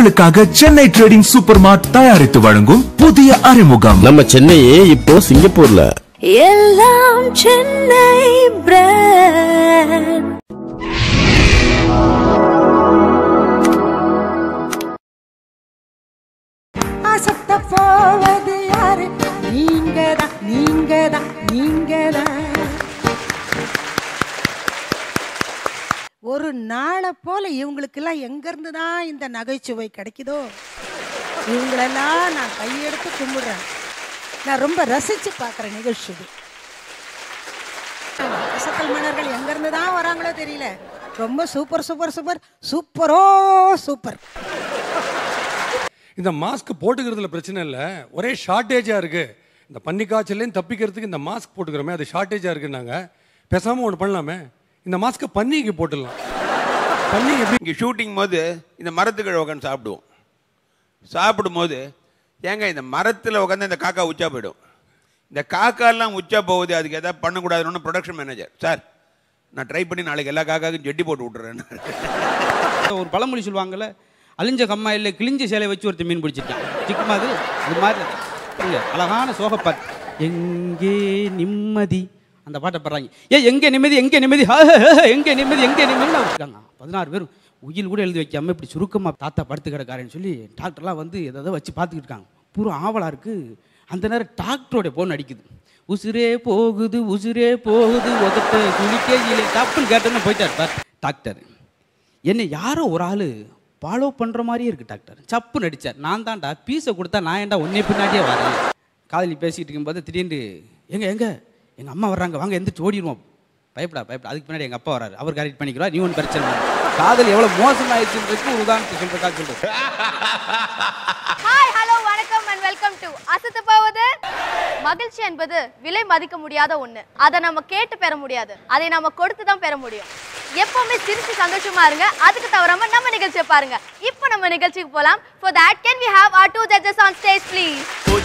உங்களுக்காக Chennai trading super மார்ட் தயாரித்து வழங்கும் புதிய அறிமுகம் நம்ம சென்னையே இப்போ சிங்கப்பூர்ல எல்லாம் சென்னை பிராண்ட் அசத்த போவது யாரு நீங்க தான் நீங்க தான் நீங்க தான் ஒரு நாளை போல இவங்களுக்கெல்லாம் எங்கேருந்து தான் இந்த நகைச்சுவை கிடைக்குதோ இவங்களெல்லாம் நான் கையெடுத்து கும்பிடுறேன் நான் ரொம்ப ரசித்து பார்க்குற நிகழ்ச்சி இது அசத்தல் மன்னர்கள் எங்கேருந்து தான் வராங்களோ தெரியல ரொம்ப சூப்பர் சூப்பர் சூப்பர் சூப்பரோ சூப்பர் இந்த மாஸ்க் போட்டுக்கிறதுல பிரச்சனை இல்லை ஒரே ஷார்ட்டேஜாக இருக்குது இந்த பன்னி காய்ச்சல்லேருந்து தப்பிக்கிறதுக்கு இந்த மாஸ்க் போட்டுக்கிறோமே அது ஷார்ட்டேஜாக இருக்குன்னாங்க பேசாமல் ஒன்று பண்ணலாமே இந்த மாஸ்க்கை பன்னிக்கு போட்டுடலாம் பன்னி எப்படி இங்கே ஷூட்டிங் போது இந்த மரத்துக்கு உட்காந்து சாப்பிடுவோம் சாப்பிடும்போது ஏங்க இந்த மரத்தில் உட்காந்து இந்த காக்கா உச்சா போயிடும் இந்த காக்காலாம் உச்சா போகுது அதுக்கு எதாவது பண்ணக்கூடாதுன்னு ப்ரொடக்ஷன் மேனேஜர் சார் நான் ட்ரை பண்ணி நாளைக்கு எல்லா காக்காக்கும் ஜெட்டி போட்டு விட்டுறேன் ஒரு பழமொழி சொல்லுவாங்கல்ல அழிஞ்ச கம்மாயில் கிழிஞ்ச சேலை வச்சு ஒருத்தன் மீன் பிடிச்சிருக்கான் சிக்குமா அது அது மாதிரி இல்ல, அழகான சோகப்பாட்டு எங்கே நிம்மதி அந்த பாட்டை பாடுறாங்க ஏ எங்கே நிம்மதி எங்கே நிம்மதி ஹா, ஹா, ஹா, எங்கே நிம்மதி எங்கே நிம்மதி இருக்காங்க பதினாறு பேர் உயில் கூட எழுதி வைக்காம இப்படி சுருக்கமாக தாத்தா படுத்து கிடக்காரன்னு சொல்லி டாக்டர்லாம் வந்து எதை வச்சு பார்த்துக்கிட்டு இருக்காங்க பூரா ஆவலாக இருக்குது அந்த நேரம் டாக்டரோட போன் அடிக்குது உசுரே போகுது உசுரே போகுது உதட்ட குளிக்கையிலே தப்புன்னு கேட்டோன்னு போயிட்டார் பார் டாக்டர் என்னை யாரோ ஒரு ஆள் ஃபாலோ பண்ணுற மாதிரியே இருக்கு டாக்டர் சப்பு நடிச்சார் நான் தான்டா பீஸை கொடுத்தா நான் ஏன்டா உன்னை பின்னாடியே வரேன் காதலி பேசிக்கிட்டு இருக்கும்போது திடீர்னு எங்க எங்க எங்கள் அம்மா வர்றாங்க வாங்க எந்திரிச்சு ஓடிடுவோம் பயப்படா பயப்படா அதுக்கு பின்னாடி எங்கள் அப்பா வராரு அவர் கரெக்ட் பண்ணிக்கிறா நீ ஒன்றும் பிரச்சனை இல்லை காதல் எவ்வளோ மோசமாயிடுச்சுன்றதுக்கு ஒரு உதாரணத்தை சொல்கிறக்கா சொல்கிறேன் ஹாய் ஹலோ வணக்கம் அண்ட் வெல்கம் டு அசத்து போவது மகிழ்ச்சி என்பது விலை மதிக்க முடியாத ஒண்ணு அதை நம்ம கேட்டு பெற முடியாது அதை நம்ம கொடுத்து தான் பெற முடியும் எப்பவுமே சிரிச்சு சந்தோஷமா இருங்க அதுக்கு தவறாம நம்ம நிகழ்ச்சியை பாருங்க இப்போ நம்ம நிகழ்ச்சிக்கு போலாம் for that can we have our two judges on stage please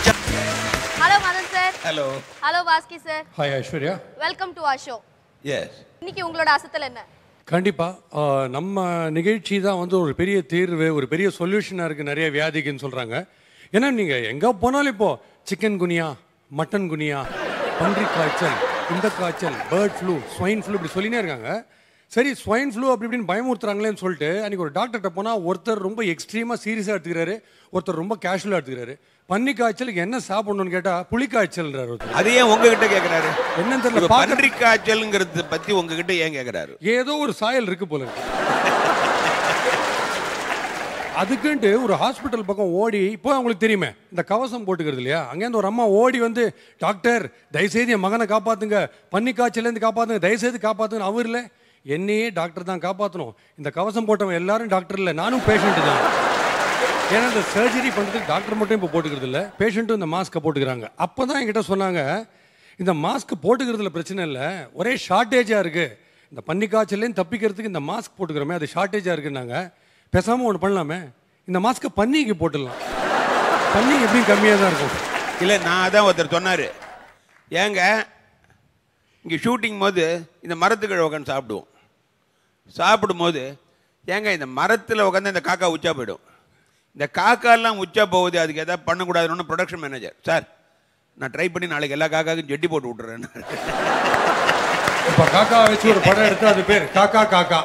hello Madan sir hello hello Baski sir hi Aishwarya welcome to our show yes இன்னைக்கு உங்களோட அசத்தல் என்ன கண்டிப்பாக நம்ம நிகழ்ச்சி தான் வந்து ஒரு பெரிய தீர்வு ஒரு பெரிய சொல்யூஷனாக இருக்குது நிறைய வியாதிக்குன்னு சொல்கிறாங்க ஏன்னா நீங்கள் எங்கே போனாலும் இப்போ சிக்கன் குனியா மட்டன் குனியா பன்றி காய்ச்சல் இந்த காய்ச்சல் பேர்ட் ஃப்ளூ ஸ்வைன் ஃப்ளூ இப்படி சொல்லினே இருக்காங்க சரி ஸ்வைன் ஃப்ளூ அப்படி இப்படின்னு பயமுறுத்துறாங்களேன்னு சொல்லிட்டு அன்றைக்கி ஒரு டாக்டர்கிட்ட போனால் ஒருத்தர் ரொம்ப எக்ஸ்ட்ரீமாக சீரியஸாக எடுத்துக்கிறாரு ஒருத்தர் ரொம்ப கேஷுவலாக எடுத்துக்கிறாரு பன்னி காய்ச்சலுக்கு என்ன சாப்பிடணும்னு கேட்டால் புளி காய்ச்சல்ன்றார் ஒருத்தர் அது ஏன் உங்ககிட்ட கேட்குறாரு என்னன்னு தெரியல இப்ப பார்க்க பன்றி காய்ச்சல்ங்கிறத பற்றி உங்ககிட்ட ஏன் கேட்குறாரு ஏதோ ஒரு சாயல் இருக்கு போல இருக்கு அதுக்குன்ட்டு ஒரு ஹாஸ்பிட்டல் பக்கம் ஓடி இப்போ அவங்களுக்கு தெரியுமே இந்த கவசம் போட்டுக்கிறது இல்லையா அங்கேருந்து ஒரு அம்மா ஓடி வந்து டாக்டர் தயவுசெய்து என் மகனை காப்பாத்துங்க பன்னி காய்ச்சலேருந்து காப்பாத்துங்க தயவுசெய்து காப்பாத்துங்க அவர் இல்லை என்னையே டாக்டர் தான் காப்பாற்றணும் இந்த கவசம் போட்டவன் எல்லாரும் டாக்டர் இல்லை நானும் பேஷண்ட் தான் ஏன்னா இந்த சர்ஜரி பண்ணுறதுக்கு டாக்டர் மட்டும் இப்போ போட்டுக்கிறது இல்லை பேஷண்ட்டும் இந்த மாஸ்க்கை போட்டுக்கிறாங்க அப்போ தான் என்கிட்ட சொன்னாங்க இந்த மாஸ்க் போட்டுக்கிறதுல பிரச்சனை இல்லை ஒரே ஷார்ட்டேஜாக இருக்குது இந்த பன்னி காய்ச்சல்லேருந்து தப்பிக்கிறதுக்கு இந்த மாஸ்க் போட்டுக்கிறோமே அது ஷார்ட்டேஜாக இருக்குன்னாங்க பேசாமல் ஒன்று பண்ணலாமே இந்த மாஸ்க்கை பன்னிக்கு போட்டுடலாம் பன்னி எப்படியும் கம்மியாக தான் இருக்கும் இல்லை நான் அதான் ஒருத்தர் சொன்னார் ஏங்க இங்கே ஷூட்டிங் போது இந்த மரத்துக்கு உட்காந்து சாப்பிடுவோம் சாப்பிடும்போது ஏங்க இந்த மரத்தில் உட்காந்து இந்த காக்கா உச்சா போயிடும் இந்த காக்காலாம் உச்சா போகுது அதுக்கு எதாவது பண்ணக்கூடாதுன்னு ப்ரொடக்ஷன் மேனேஜர் சார் நான் ட்ரை பண்ணி நாளைக்கு எல்லா காக்காக்கும் ஜெட்டி போட்டு விட்டுறேன் இப்போ காக்கா வச்சு ஒரு படம் எடுத்து அது பேர் காக்கா காக்கா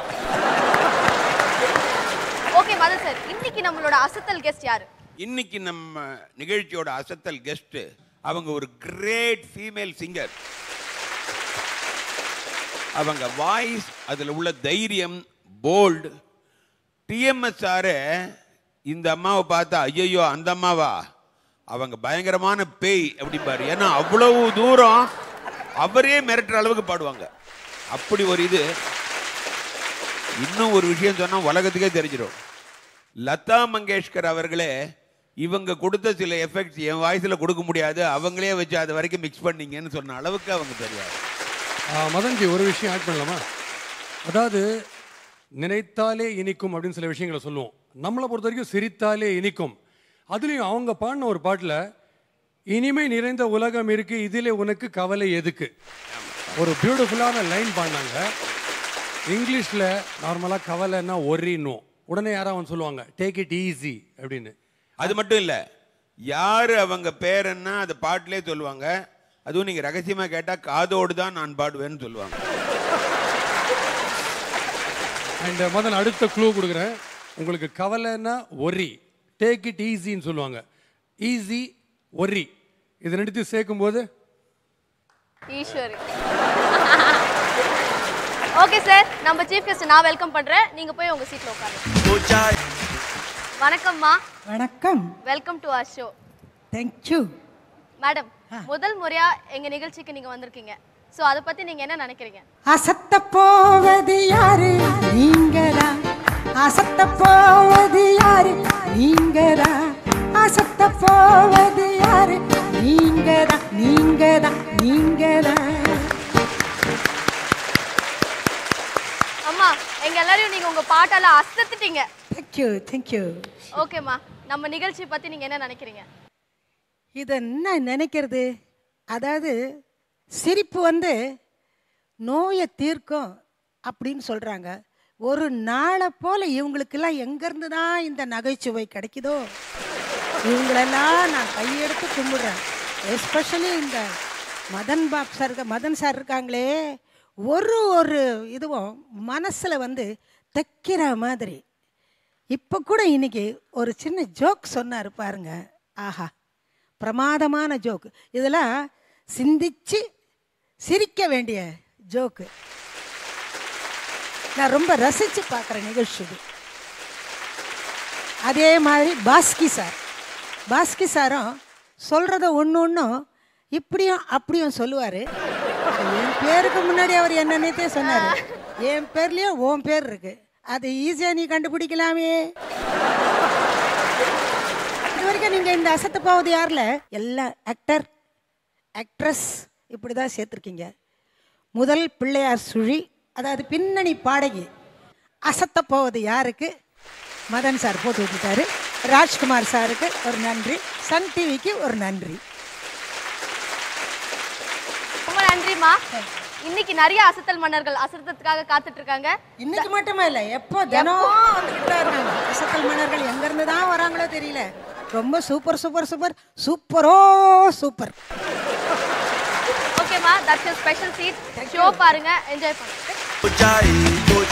ஓகே மதன் சார் இன்னைக்கு நம்மளோட அசத்தல் கெஸ்ட் யாரு இன்னைக்கு நம்ம நிகழ்ச்சியோட அசத்தல் கெஸ்ட் அவங்க ஒரு கிரேட் ஃபீமேல் சிங்கர் அவங்க வாய்ஸ் அதில் உள்ள தைரியம் போல்டு டிஎம்எஸ் சாரு இந்த அம்மாவை பார்த்தா ஐயையோ அந்த அம்மாவா அவங்க பயங்கரமான பேய் அப்படிம்பாரு ஏன்னா அவ்வளவு தூரம் அவரே மிரட்டுற அளவுக்கு பாடுவாங்க அப்படி ஒரு இது இன்னும் ஒரு விஷயம் சொன்னா உலகத்துக்கே தெரிஞ்சிடும் லதா மங்கேஷ்கர் அவர்களே இவங்க கொடுத்த சில எஃபெக்ட்ஸ் என் வாய்ஸில் கொடுக்க முடியாது அவங்களே வச்சு அது வரைக்கும் மிக்ஸ் பண்ணீங்கன்னு சொன்ன அளவுக்கு அவங்க தெரியாது ஆ, மதன்ஜி ஒரு விஷயம் ஆட் பண்ணலாமா அதாவது நினைத்தாலே இனிக்கும் அப்படின்னு சில விஷயங்களை சொல்லுவோம் நம்மளை பொறுத்த வரைக்கும் சிரித்தாலே இனிக்கும் அதுலேயும் அவங்க பாடின ஒரு பாட்டில் இனிமை நிறைந்த உலகம் இருக்கு இதிலே உனக்கு கவலை எதுக்கு ஒரு பியூட்டிஃபுல்லான லைன் பாடினாங்க இங்கிலீஷில் நார்மலாக கவலைன்னா ஒரின்னும் உடனே யாராவது வந்து சொல்லுவாங்க டேக் இட் ஈஸி அப்படின்னு அது மட்டும் இல்லை யார் அவங்க பேர் என்ன அது பாட்டிலே சொல்லுவாங்க அதுவும் நீங்கள் ரகசியமாக கேட்டால் காதோடு தான் நான் பாடுவேன்னு சொல்லுவாங்க அண்ட் முதல்ல அடுத்த க்ளூ கொடுக்குறேன் உங்களுக்கு கவலைன்னா ஒரி டேக் இட் ஈஸின்னு சொல்லுவாங்க ஈஸி ஒரி இது ரெண்டுத்தையும் சேர்க்கும்போது ஈஸ்வரி ஓகே சார் நம்ம சீஃப் கெஸ்ட் நான் வெல்கம் பண்றேன் நீங்க போய் உங்க சீட்ல உட்காருங்க வணக்கம்மா வணக்கம் welcome to our show thank you madam முதல் முறையா எங்க நிகழ்ச்சிக்கு நீங்க வந்திருக்கீங்க சோ அத பத்தி நீங்க என்ன நினைக்கிறீங்க அசத்த போவது யாரு நீங்களா அசத்த போவது யாரு நீங்களா அசத்த போவது யாரு நீங்கதான் நீங்கதான் நீங்கதான் அம்மா எங்க எல்லாரையும் நீங்க உங்க பாட்டால அசத்துட்டீங்க தேங்க்யூ தேங்க்யூ ஓகேம்மா நம்ம நிகழ்ச்சி பத்தி நீங்க என்ன நினைக்கிறீங்க இதை என்ன நினைக்கிறது அதாவது சிரிப்பு வந்து நோயை தீர்க்கும் அப்படின்னு சொல்கிறாங்க ஒரு நாளை போல் இவங்களுக்கெல்லாம் எங்கேருந்து தான் இந்த நகைச்சுவை கிடைக்குதோ இவங்களெல்லாம் நான் கையெடுத்து கும்பிடுறேன் எஸ்பெஷலி இந்த மதன் பாப் சார் இருக்க மதன் சார் இருக்காங்களே ஒரு ஒரு இதுவும் மனசில் வந்து தைக்கிற மாதிரி இப்போ கூட இன்னைக்கு ஒரு சின்ன ஜோக் சொன்னார் பாருங்க ஆஹா பிரமாதமான ஜோக்கு இதெல்லாம் சிந்திச்சு சிரிக்க வேண்டிய ஜோக்கு நான் ரொம்ப ரசித்து பார்க்குற நிகழ்ச்சி இது அதே மாதிரி பாஸ்கி சார் பாஸ்கி சாரும் சொல்கிறத ஒன்று ஒன்றும் இப்படியும் அப்படியும் சொல்லுவார் என் பேருக்கு முன்னாடி அவர் என்னன்னே சொன்னார் என் பேர்லேயும் உன் பேர் இருக்கு அது ஈஸியாக நீ கண்டுபிடிக்கலாமே இது வரைக்கும் நீங்கள் இந்த அசத்து போவது யாரில் எல்லா ஆக்டர் ஆக்ட்ரஸ் இப்படி தான் சேர்த்துருக்கீங்க முதல் பிள்ளையார் சுழி அதாவது பின்னணி பாடகி அசத்த போவது யாருக்கு மதன் சார் போட்டு விட்டுட்டாரு ராஜ்குமார் சாருக்கு ஒரு நன்றி சன் டிவிக்கு ஒரு நன்றி ரொம்ப நன்றிம்மா இன்னைக்கு நிறைய அசத்தல் மன்னர்கள் அசத்தத்துக்காக காத்துட்டு இருக்காங்க இன்னைக்கு மட்டுமே இல்லை எப்போ தினம் வந்துக்கிட்டு தான் இருக்காங்க அசத்தல் மன்னர்கள் எங்கேருந்து தான் வராங்களோ தெரியல ரொம்ப சூப்பர் சூப்பர் சூப்பர் சூப்பரோ சூப்பர் ஓகேம்மா that's your special seat show பாருங்க என்ஜாய் பண்ணுங்க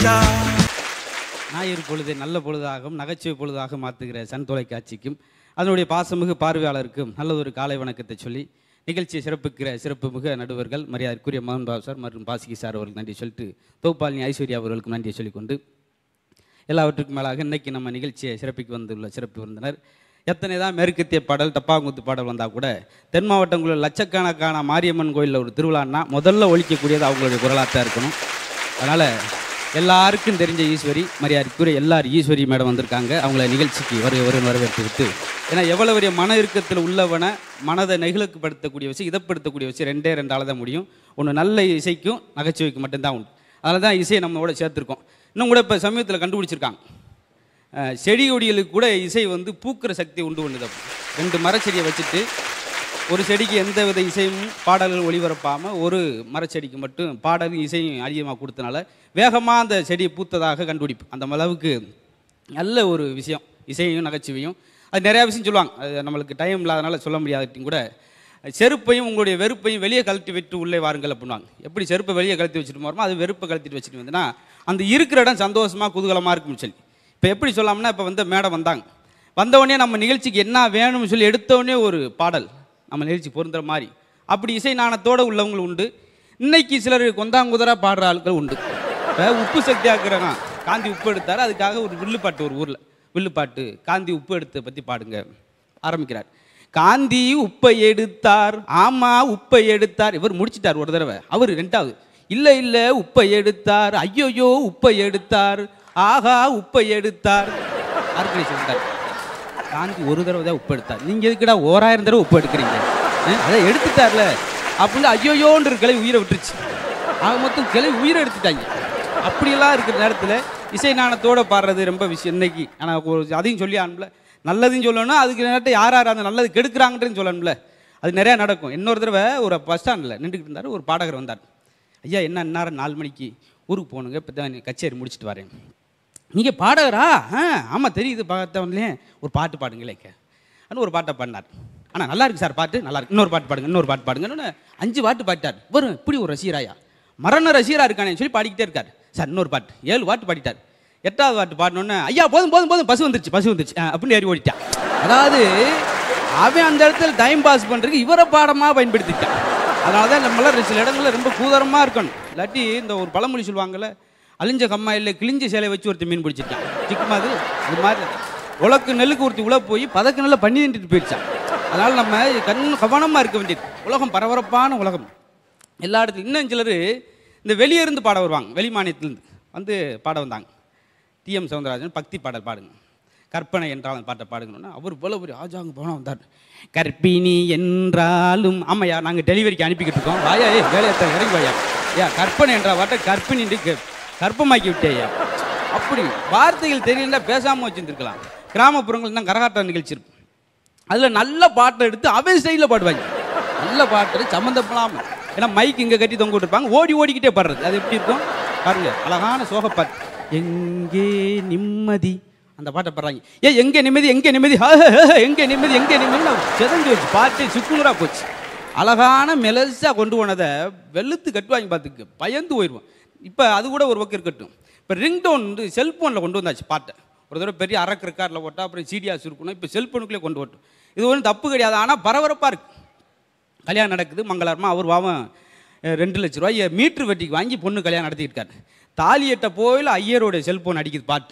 ஞாயிறு பொழுதை நல்ல பொழுதாகவும் நகைச்சுவை பொழுதாக மாற்றுகிற சன் தொலைக்காட்சிக்கும் அதனுடைய பாசமிகு பார்வையாளருக்கும் நல்ல ஒரு காலை வணக்கத்தை சொல்லி நிகழ்ச்சியை சிறப்புக்கிற சிறப்பு மிக நடுவர்கள் மரியாதைக்குரிய மோகன் பாபு சார் மற்றும் பாசிகி சார் அவர்களுக்கு நன்றி சொல்லிட்டு தொகுப்பாளினி ஐஸ்வர்யா அவர்களுக்கும் நன்றியை சொல்லிக்கொண்டு எல்லாவற்றுக்கும் மேலாக இன்னைக்கு நம்ம நிகழ்ச்சியை சிறப்பிக்கு வந்துள்ள சிறப்பு விருந்தினர் எத்தனை தான் மேற்கத்திய பாடல் டப்பாங்குத்து பாடல் வந்தால் கூட தென் மாவட்டங்களில் லட்சக்கணக்கான மாரியம்மன் கோயிலில் ஒரு திருவிழான்னா முதல்ல ஒழிக்கக்கூடியது அவங்களுடைய குரலாக தான் இருக்கணும் அதனால் எல்லாருக்கும் தெரிஞ்ச ஈஸ்வரி மரியாதைக்குரிய எல்லார் ஈஸ்வரி மேடம் வந்திருக்காங்க அவங்கள நிகழ்ச்சிக்கு வரு வரு வரவேற்று விட்டு ஏன்னா எவ்வளோ பெரிய மன இறுக்கத்தில் உள்ளவனை மனதை நெகிழக்குப்படுத்தக்கூடிய விஷயம் இதப்படுத்தக்கூடிய விஷயம் ரெண்டே ரெண்டால தான் முடியும் ஒன்று நல்ல இசைக்கும் நகைச்சுவைக்கு மட்டும்தான் உண்டு அதனால தான் இசையை நம்மளோட சேர்த்துருக்கோம் இன்னும் கூட இப்போ சமீபத்தில் கண்டுபிடிச்சிருக்காங்க அஹ், செடி கொடிகளுக்கு கூட இசை வந்து பூக்கிற சக்தி உண்டு பண்ணுது அப்படி. ரெண்டு மரச்செடியை வச்சுட்டு ஒரு செடிக்கு எந்த வித இசையும் பாடல்கள் ஒளிபரப்பாமல் ஒரு மரச்செடிக்கு மட்டும் பாடலும் இசையும் அதிகமாக கொடுத்தனால வேகமாக அந்த செடி பூத்ததாக கண்டுபிடிப்பு அந்த அளவுக்கு நல்ல ஒரு விஷயம் இசையும் நகைச்சுவையும் அது நிறையா விஷயம் சொல்லுவாங்க அது நம்மளுக்கு டைம் இல்லாதனால சொல்ல முடியாதட்டும் கூட செருப்பையும் உங்களுடைய வெறுப்பையும் வெளியே கழட்டி விட்டு உள்ளே வாருங்கள் அப்படின்வாங்க எப்படி செருப்பை வெளியே கழட்டி வச்சுட்டு போகிறோமோ அது வெறுப்பை கழட்டிட்டு வச்சுட்டு வந்தோன்னா அந்த இருக்கிற இடம் சந்தோஷமாக குதூகலமாக இருக்கும்னு சொல்லி இப்போ எப்படி சொல்லாம்னா இப்போ வந்து மேடம் வந்தாங்க வந்தவொடனே நம்ம நிகழ்ச்சிக்கு என்ன வேணும்னு சொல்லி எடுத்தவொடனே ஒரு பாடல் நம்ம நிகழ்ச்சி பொருந்துற மாதிரி அப்படி இசை நாணத்தோடு உள்ளவங்க உண்டு இன்னைக்கு சிலர் கொந்தாங்குதரா பாடுற ஆட்கள் உண்டு இப்போ உப்பு சக்தி ஆக்குறாங்க காந்தி உப்பு எடுத்தார் அதுக்காக ஒரு வில்லுப்பாட்டு ஒரு ஊரில் வில்லுப்பாட்டு காந்தி உப்பு எடுத்த பற்றி பாடுங்க ஆரம்பிக்கிறார் காந்தி உப்பை எடுத்தார் ஆமா உப்பை எடுத்தார் இவர் முடிச்சிட்டார் ஒரு தடவை அவர் ரெண்டாவது இல்ல இல்ல உப்பை எடுத்தார் ஐயோயோ உப்பை எடுத்தார் ஆஹா உப்பை எடுத்தார் அர்ப்பணி சொல்லிட்டார் காந்தி ஒரு தடவை தான் உப்பு எடுத்தார் நீங்க எதுக்குடா ஓராயிரம் தடவை உப்பு எடுக்கிறீங்க அஹ், அதை எடுத்துட்டார்ல அப்படின்னு ஐயோயோன்ற கிளை உயிரை விட்டுருச்சு ஆக மொத்தம் கிளை உயிரை எடுத்துட்டாங்க அப்படியெல்லாம் இருக்கிற நேரத்தில் இசை நாணத்தோட பாடுறது ரொம்ப விஷயம் இன்னைக்கு ஆனால் ஒரு அதையும் சொல்லி ஆனல நல்லதையும் சொல்லணும் அதுக்கு நேரத்தை யார் யார் அந்த நல்லது கெடுக்கிறாங்கன்னு சொல்லணும்ல அது நிறையா நடக்கும் இன்னொரு தடவை ஒரு பஸ் ஸ்டாண்டில் நின்றுக்கிட்டு இருந்தார் ஒரு பாடகர் வந்தார் ஐயா என்ன இந்நேரம் நாலு மணிக்கு ஊருக்கு போகணுங்க இப்போ தான் கச்சேரி முடிச்சுட்டு வரேன் நீங்கள் பாடகரா ஆ ஆமாம் தெரியுது பார்த்தவங்களே ஒரு பாட்டு பாடுங்களே அன்னு ஒரு பாட்டை பாடினார் ஆனால் நல்லா இருக்கு சார் பாட்டு நல்லா இருக்கு இன்னொரு பாட்டு பாடுங்க இன்னொரு பாட்டு பாடுங்கன்னு அஞ்சு பாட்டு பாடிட்டார் வரும் இப்படி ஒரு ரசிகராயா மரண ரசிகரா இருக்கானே சொல்லி பாடிக்கிட்டே இருக்கார் சார் இன்னொரு பாட்டு ஏழு பாட்டு பாடிட்டார் எட்டாவது பாட்டு பாடினோன்னே ஐயா போதும் போதும் போதும் பசு வந்துருச்சு பசு வந்துருச்சு ஆ, அப்படின்னு ஏறி ஓடிட்டான் அதாவது அவன் அந்த இடத்துல டைம் பாஸ் பண்ணுறதுக்கு இவரை பாடமாக பயன்படுத்திட்டான் அதனால தான் நம்மளாம் சில இடங்கள்ல ரொம்ப கூதரமாக இருக்கணும் இல்லாட்டி இந்த ஒரு பழமொழி சொல்லுவாங்கல்ல அழிஞ்ச கம்மாயில் கிழிஞ்ச சேலை வச்சு ஒருத்தர் மீன் பிடிச்சிருக்கான் சிக்குமா அது அது மாதிரி உலக்கு நெல்லுக்கு ஒருத்தி உள்ள போய் பதக்கு நெல்லை பண்ணி நின்றுட்டு போயிடுச்சான் அதனால நம்ம கண் கவனமாக இருக்க வேண்டியது உலகம் பரபரப்பான உலகம் எல்லா இடத்துலையும் இன்னும் சிலர் இந்த வெளியே இருந்து பாட வருவாங்க வெளி மாநிலத்திலேருந்து வந்து பாட வந்தாங்க டிஎம் சவுந்தரராஜன் பக்தி பாடல் பாடுங்க கற்பனை என்றாலும் அந்த பாட்டை பாடுங்கன்னா அவர் போல ஒரு ஆஜாங்க போனால் வந்தார் கற்பிணி என்றாலும் ஆமாய்யா நாங்கள் டெலிவரிக்கு அனுப்பிக்கிட்டு இருக்கோம் வாயா ஏ வேலையத்தை இறங்கி வாயா ஏ கற்பனை என்ற வார்த்தை கற்பிணி கற்பமாக்கி விட்டேயா அப்படி வார்த்தைகள் தெரியல பேசாமல் வச்சுருந்துருக்கலாம் கிராமப்புறங்கள் தான் கரகாட்ட நிகழ்ச்சி இருக்கும் அதில் நல்ல பாட்டை எடுத்து அவன் ஸ்டைலில் பாடுவாங்க நல்ல பாட்டு சம்மந்தப்படாமல் ஏன்னா மைக் இங்கே கட்டி தொங்க விட்டுருப்பாங்க ஓடி ஓடிக்கிட்டே பாடுறது அது எப்படி இருக்கும் பாருங்க அழகான சோகப்பாட்டு எங்கே நிம்மதி அந்த பாட்டை பாடுறாங்க ஏ எங்கே நிம்மதி எங்கே நிம்மதி ஹா, ஹா, ஹா, எங்கே நிம்மதி எங்கே நிம்மதி செதஞ்சு வச்சு பாட்டு சுக்குநூறா போச்சு அழகான மெலசா கொண்டு போனதை வெளுத்து கட்டுவாங்க பார்த்துக்கு பயந்து போயிடுவோம் இப்போ அது கூட ஒரு பக்கம் இருக்கட்டும் இப்போ ரிங்டோன் வந்து செல்ஃபோனில் கொண்டு வந்தாச்சு பாட்டை ஒரு தடவை பெரிய அரக்கு ரெக்கார்டில் போட்டால் அப்புறம் சீடியாஸ் இருக்கணும் இப்போ செல்ஃபோனுக்குள்ளே கொண்டு வரட்டும் இது ஒன்றும் தப்பு கிடையாது ஆனால் பரபரப்பாக இருக்கு கல்யாணம் நடக்குது மங்களகரமாக அவர் வாவன் அஹ், ரெண்டு லட்ச ரூபாய் மீட்ரு வெட்டிக்கு வாங்கி பொண்ணு கல்யாணம் நடத்திக்கிட்டு தாலியட்ட போயில் ஐயரோட செல்போன் அடிக்குது பாட்டு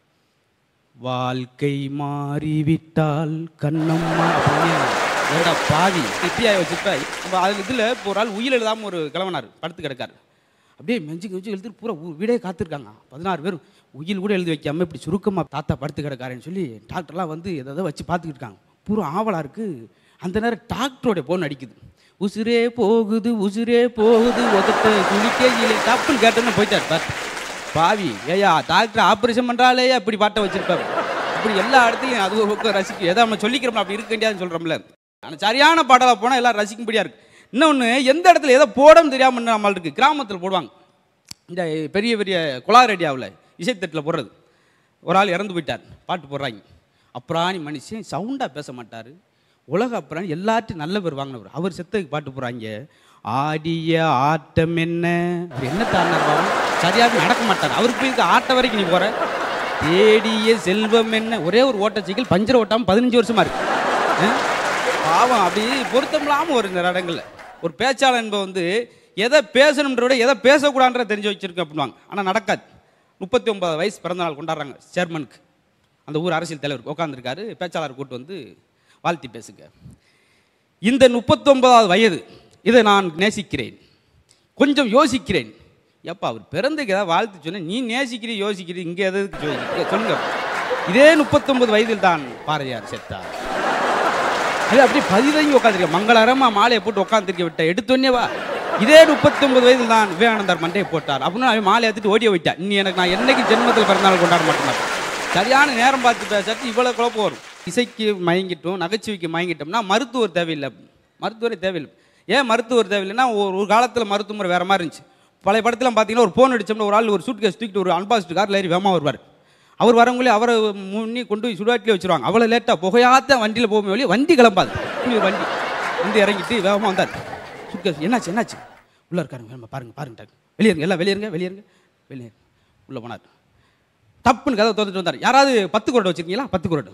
வாழ்க்கை மாறிவிட்டால் கண்ணம்மா அப்படின்னு ஏடா பாவி இப்படியா வச்சுப்ப இப்போ அதில் இதில் இப்போ ஒரு ஆள் உயிர் எழுதாமல் ஒரு கிழவனார் படுத்து கிடக்காரு அப்படியே மெஞ்சு மெஞ்சு எழுதிட்டு பூரா ஊ- வீடே காத்திருக்காங்க பதினாறு பேரும் உயில் கூட எழுதி வைக்காம இப்படி சுருக்கமாக தாத்தா படுத்து கிடக்காருன்னு சொல்லி டாக்டர்லாம் வந்து எதாவது வச்சு பார்த்துக்கிட்டு இருக்காங்க பூரா ஆவலாக இருக்குது அந்த நேரம் டாக்டரோட போன் அடிக்குது உசுரே போகுது உசுரே போகுது உதட்ட குளிக்கே இல்லை டப்புன்னு கேட்டோன்னு போயிட்டார் டாக்டர் பாவி ஏயா டாக்டர் ஆப்ரேஷன் பண்ணுறாலேயா இப்படி பாட்டை வச்சிருப்பாரு இப்படி எல்லா இடத்தையும் அது ஒரு பக்கம் ரசிக்கும் எதை நம்ம சொல்லிக்கிறோம் அப்படி இருக்க முடியாதுன்னு சொல்கிறோம்ல ஆனால் சரியான பாடலாக போனால் எல்லாம் ரசிக்கும்படியாக இருக்கு இன்னொன்று எந்த இடத்துல எதை போடணும் தெரியாமல் நம்மள் இருக்கு கிராமத்தில் போடுவாங்க இந்த பெரிய பெரிய குலார் ஏரியாவில் இசைத்தட்டில் போடுறது ஒரு ஆள் இறந்து போயிட்டார் பாட்டு போடுறாங்க அப்புறாணி மனுஷன் சவுண்டாக பேச மாட்டார் உலக அப்புறம் எல்லாத்தையும் நல்ல பேர் வாங்கினவர் அவர் செத்ததுக்கு பாட்டு போடுறாங்க ஆடிய ஆட்டம் என்ன அவர் என்ன தாண்டார் பாவம் சரியாக நடக்க மாட்டார் அவருக்கு போய் இந்த ஆட்ட வரைக்கும் நீ போற தேடிய செல்வம் என்ன ஒரே ஒரு ஓட்ட சைக்கிள் பஞ்சர் ஓட்டாமல் பதினஞ்சு வருஷமா இருக்கு ஆ? பாவம் அப்படி பொருத்தம் இல்லாமல் ஒரு இந்த இடங்கள்ல ஒரு பேச்சாளர் என்பது வந்து எதை பேசணுன்ற விட எதை பேசக்கூடாதுன்ற தெரிஞ்சு வச்சிருக்கேன் அப்படின்வாங்க ஆனால் நடக்காது முப்பத்தி ஒன்பது வயசு பிறந்த நாள் கொண்டாடுறாங்க சேர்மனுக்கு அந்த ஊர் அரசியல் தலைவர் உட்காந்துருக்காரு பேச்சாளர் கூட்டு வந்து வாழ்த்தி பேசுங்க இந்த முப்பத்தொன்பதாவது வயது இதை நான் நேசிக்கிறேன் கொஞ்சம் யோசிக்கிறேன் எப்பா அவர் பிறந்துக்கு ஏதாவது வாழ்த்து சொன்ன நீ நேசிக்கிறீ யோசிக்கிறீ இங்கே எதுக்கு யோசிக்கிறீங்க? சொல்லுங்க இதே முப்பத்தொன்பது வயதில் தான் பாரதியார் செத்தார் அது அப்படியே பதிதங்கி உட்காந்துருக்க மங்களகரமாக மாலையை போட்டு உட்காந்துருக்க விட்ட எடுத்தோன்னே வா இதே முப்பத்தொன்பது வயதில் தான் விவேகானந்தர் மண்டையை போட்டார் அப்படின்னு அவன் மாலை ஏற்றிட்டு ஓடிய விட்டான் நீ எனக்கு நான் என்னைக்கு ஜென்மத்தில் பிறந்தநாள் கொண்டாட மாட்டேன் சரியான நேரம் பார்த்து பேசாட்டி இவ்வளோ குழப்பம் வரும் இசைக்கு மயங்கிட்டோம் நகைச்சுவைக்கு மயங்கிட்டோம்னா மருத்துவர் தேவையில்லை மருத்துவரே தேவையில்லை ஏன் மருத்துவர் தேவையில்லைன்னா ஒரு ஒரு காலத்தில் மருத்துவ முறை வேறு மாதிரி இருந்துச்சு பழைய படத்தில் பார்த்தீங்கன்னா ஒரு ஃபோன் அடிச்சோம்னா ஒரு ஆள் ஒரு சூட் கேஸ் தூக்கிட்டு ஒரு அன்பாஸ்ட் காரில் ஏறி வேகமாக வருவார் அவர் வரவங்களே அவரை முன்னி கொண்டு போய் சுடுகாட்டிலே வச்சிருவாங்க அவ்வளோ லேட்டாக புகையாத்த வண்டியில் போகும் வழி வண்டி கிளம்பாது இப்படி ஒரு வண்டி வந்து இறங்கிட்டு வேகமாக வந்தார் சுட்கேஸ் என்னாச்சு என்னாச்சு உள்ளே இருக்காருங்க வேகமா பாருங்க பாருங்க டாக்டர் வெளியேருங்க எல்லாம் வெளியேருங்க வெளியேருங்க வெளியே உள்ளே போனார் டப்புன்னு கதை திறந்துட்டு வந்தார் யாராவது பத்து குரட்டை வச்சிருக்கீங்களா பத்து குரட்டு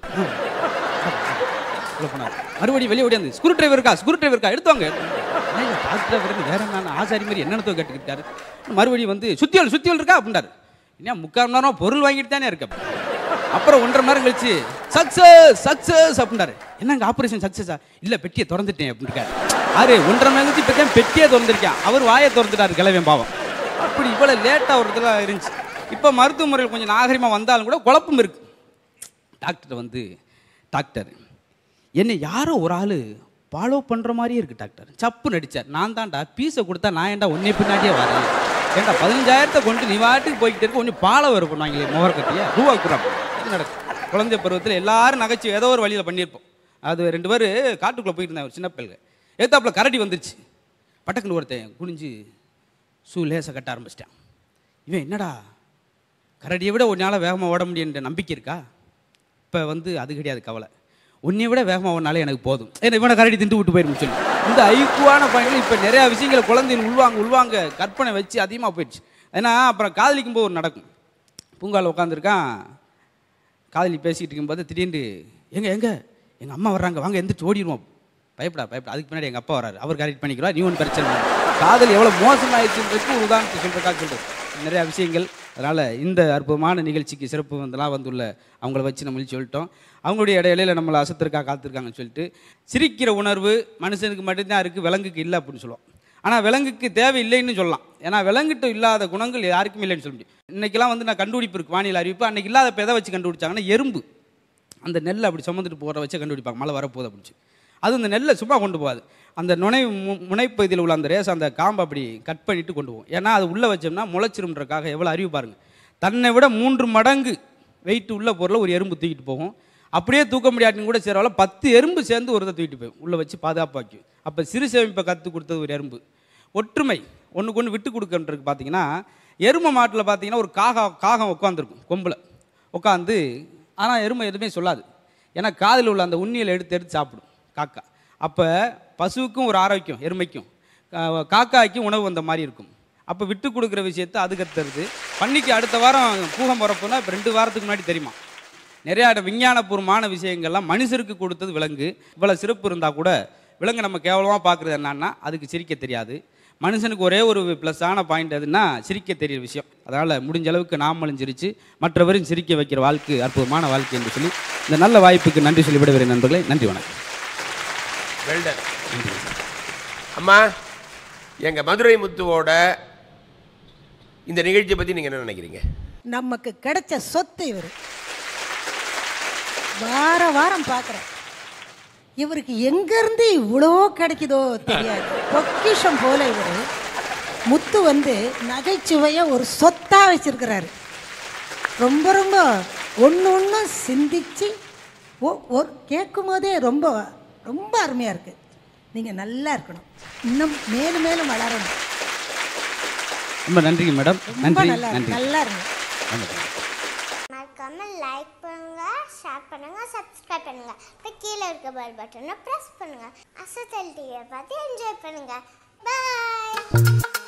உள்ள போனார் மறுபடியும் வெளியே ஓடியாந்து ஸ்க்ரூ டிரைவர் இருக்கா ஸ்க்ரூ டிரைவர் இருக்கா எடுத்துவாங்க டாக்டர் இருக்கு வேற என்ன ஆசாரி மாதிரி என்னென்னத்தோ கேட்டுக்கிட்டாரு மறுபடியும் வந்து சுத்தியல் சுத்தியல் இருக்கா அப்படின்னாரு என்ன முக்கால் மணி நேரம் பொருள் வாங்கிட்டு தானே இருக்க அப்புறம் ஒன்றரை மணி நேரம் கழிச்சு சக்சஸ் சக்சஸ் அப்படின்னாரு என்னங்க ஆபரேஷன் சக்சஸா இல்ல பெட்டியை திறந்துட்டேன் அப்படின்றாரு ஆறு ஒன்றரை மணி நேரத்துக்கு இப்போ பெட்டியே திறந்துருக்கேன் அவர் வாயை திறந்துட்டாரு கிளவியன் பாவம் அப்படி இவ்வளோ லேட்டாக ஒரு இதில் இருந்துச்சு இப்போ மருத்துவ முறையில் கொஞ்சம் நாகரிகமாக வந்தாலும் கூட குழப்பம் இருக்கு டாக்டர் வந்து டாக்டர் என்னை யாரோ ஒரு ஆள் ஃபாலோ பண்ணுற மாதிரியே இருக்கு டாக்டர் சப்பு நடிச்சார் நான் தான்டா பீஸை கொடுத்தா நான் ஏன்டா உன்னை பின்னாடியே வரேன் ஏன்டா பதினஞ்சாயிரத்தை கொண்டு நீ வாட்டுக்கு போய்கிட்டு இருக்க கொஞ்சம் பாலை வர பண்ணுவாங்களே முகர் கட்டிய ரூபா குறாங்க இது நடக்கும் குழந்தை பருவத்தில் எல்லாரும் நகைச்சு ஏதோ ஒரு வழியில் பண்ணியிருப்போம் அது ரெண்டு பேர் காட்டுக்குள்ளே போயிட்டு இருந்தாங்க ஒரு சின்ன பிள்ளைங்க ஏத்தாப்புல கரடி வந்துருச்சு பட்டக்குன்னு ஒருத்தன் குனிஞ்சு ஷூ லேசை கட்ட ஆரம்பிச்சிட்டான் இவன் என்னடா கரடியை விட உன்னால் வேகமாக ஓட முடியுன்ற நம்பிக்கை இருக்கா இப்போ வந்து அது கிடையாது கவலை உன்னை விட வேகமாக ஓடினாலே எனக்கு போதும் ஏன்னா இவனை கரடி திண்டு விட்டு போயிடும் சொல்லி இந்த ஐக்குவான பாயிண்ட்ல இப்போ நிறையா விஷயங்களை குழந்தைகள் உள்வாங்க உள்வாங்க கற்பனை வச்சு அதிகமாக போயிடுச்சு ஏன்னா அப்புறம் காதலிக்கும் போது ஒரு நடக்கும் பூங்கால உட்காந்துருக்கான் காதலி பேசிகிட்டு இருக்கும்போது திடீர்னு எங்க எங்க எங்கள் அம்மா வர்றாங்க வாங்க எந்திரிச்சு ஓடிடுவோம் பயப்படா பயப்படா அதுக்கு பின்னாடி எங்கள் அப்பா வராரு அவர் கரெக்ட் பண்ணிக்கிறா நீ ஒன்றும் பிரச்சனை இல்லை காதல் எவ்வளோ மோசமாயிடுச்சுன்றதுக்கு ஒரு உதாரணத்தை சொல்கிறக்காக சொல்கிறேன் நிறையா விஷயங்கள் அதனால் இந்த அற்புதமான நிகழ்ச்சிக்கு சிறப்பு வந்தெல்லாம் வந்துள்ள அவங்கள வச்சு நம்ம சொல்லிட்டோம் அவங்களுடைய இடையில நம்மளை அசத்திருக்கா காத்திருக்காங்கன்னு சொல்லிட்டு சிரிக்கிற உணர்வு மனுஷனுக்கு மட்டும்தான் இருக்குது விலங்குக்கு இல்லை அப்படின்னு சொல்லுவோம் ஆனால் விலங்குக்கு தேவை இல்லைன்னு சொல்லலாம் ஏன்னா விலங்குகிட்ட இல்லாத குணங்கள் யாருக்கும் இல்லைன்னு சொல்ல முடியும் இன்னைக்கெல்லாம் வந்து நான் கண்டுபிடிப்பு இருக்கு வானிலை அறிவிப்பு அன்னைக்கு இல்லாத எதை வச்சு கண்டுபிடிச்சாங்கன்னா எறும்பு அந்த நெல்லை அப்படி சுமந்துட்டு போகிற வச்சு கண்டுபிடிப்பாங்க மழை வரப்போகுது அப்படின்னு சொல்லி. அது அந்த நெல்லை சும்மா கொண்டு போகாது அந்த நுனை மு- முனைப்பகுதியில் உள்ள அந்த ரேஸ் அந்த காம்பை அப்படி கட் பண்ணிட்டு கொண்டு போகும் ஏன்னா அது உள்ளே வச்சோம்னா முளைச்சிரும்ன்றக்காக எவ்வளோ அறிவு பாருங்க தன்னை விட மூன்று மடங்கு வெயிட் உள்ள பொருளை ஒரு எறும்பு தூக்கிட்டு போகும் அப்படியே தூக்க முடியாட்டின்னு கூட சேரவால பத்து எறும்பு சேர்ந்து ஒரு இதை தூக்கிட்டு போகும் உள்ளே வச்சு பாதுகாப்பாக வைக்கும் அப்போ சிறு சேமிப்பை கற்றுக் கொடுத்தது ஒரு எறும்பு ஒற்றுமை ஒன்றுக்கு ஒன்று விட்டு கொடுக்கன்றது பார்த்தீங்கன்னா எருமை மாட்டில் பார்த்தீங்கன்னா ஒரு காகா காகம் உட்காந்துருக்கும் கொம்பில் உட்காந்து ஆனால் எருமை எதுவுமே சொல்லாது ஏன்னா காதில் உள்ள அந்த உண்ணியில் எடுத்து எடுத்து சாப்பிடும் காக்கா அப்போ பசுவுக்கும் ஒரு ஆரோக்கியம் எருமைக்கும் கா- காக்காய்க்கும் உணவு வந்த மாதிரி இருக்கும் அப்போ விட்டு கொடுக்குற விஷயத்தை அது கத்துறது பன்னிக்கு அடுத்த வாரம் பூகம் வரப்போனா இப்போ ரெண்டு வாரத்துக்கு முன்னாடி தெரியுமா நிறையா விஞ்ஞானபூர்வமான விஷயங்கள்லாம் மனுஷருக்கு கொடுத்தது விலங்கு இவ்வளோ சிறப்பு இருந்தால் கூட விலங்கு நம்ம கேவலமாக பார்க்குறது என்னன்னா அதுக்கு சிரிக்க தெரியாது மனுஷனுக்கு ஒரே ஒரு ப்ளஸ்ஸான பாயிண்ட் எதுன்னா சிரிக்க தெரியிற விஷயம் அதனால் முடிஞ்ச அளவுக்கு நாமளும் சிரித்து மற்றவரையும் சிரிக்க வைக்கிற வாழ்க்கை அற்புதமான வாழ்க்கை என்று சொல்லி இந்த நல்ல வாய்ப்புக்கு நன்றி சொல்லி விடுகிறேன் நண்பர்களே நன்றி வணக்கம் வெல்டன் அம்மா எங்க மதுரை முத்துவோட இந்த நிகழ்ச்சியை பத்தி நீங்க என்ன நினைக்கிறீங்க நமக்கு கிடைச்ச சொத்து இவர் வார வாரம் பார்க்குறேன் இவருக்கு எங்கேருந்து இவ்வளோ கிடைக்குதோ தெரியாது பொக்கிஷம் போல இவர் முத்து வந்து நகைச்சுவையை ஒரு சொத்தாக வச்சிருக்கிறாரு ரொம்ப ரொம்ப ஒன்று ஒன்று சிந்திச்சு ஒ- ஒரு கேட்கும் போதே ரொம்ப ரொம்ப அருமையாக இருக்குது நீங்கள் நல்லா இருக்கணும் இன்னும் மேலும் மேலும் வளரணும் ரொம்ப நன்றிங்க மேடம் ரொம்ப நன்றி நல்லா நன்றி நல்லா இருங்க வணக்கம் மறக்காம லைக் பண்ணுங்க ஷேர் பண்ணுங்க சப்ஸ்கிரைப் பண்ணுங்க இப்போ கீழே இருக்க பெல் பட்டனை ப்ரெஸ் பண்ணுங்க அசத்தல் டிவியை பார்த்து என்ஜாய் பண்ணுங்க பாய்